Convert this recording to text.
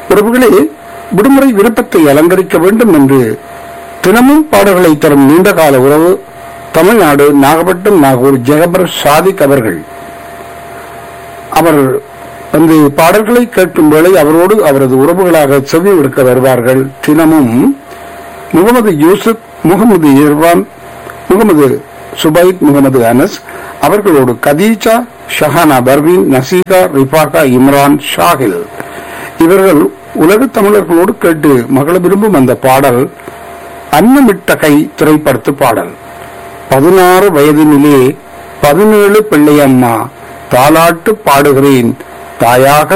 உறவுகளே விடுமுறை விருப்பத்தை அலங்கரிக்க வேண்டும் என்று தினமும் பாடல்களை தரும் நீண்டகால உறவு தமிழ்நாடு நாகப்பட்டினம் நாகூர் ஜெகபர் சாதிக் அவர்கள் அவர் வந்து பாடல்களை கேட்கும் வேளை அவரோடு அவரது உறவுகளாக செவி விடுக்க வருவார்கள் தினமும் முகமது யூசுப் முகமது இர்வான் முகமது சுபைத் முகமது அனஸ் அவர்களோடு கதீஜா ஷஹானா பர்வீன் நசீகா ரிஃபாகா இம்ரான் ஷாஹில் இவர்கள் உலகத் தமிழர்களோடு கேட்டு மகள விரும்பும் அந்த பாடல் அன்னமிட்ட கை திரைப்படத்து பாடல் பதினாறு வயதினிலே பதினேழு பிள்ளையம்மா தாலாட்டு பாடுகிறேன் தாயாக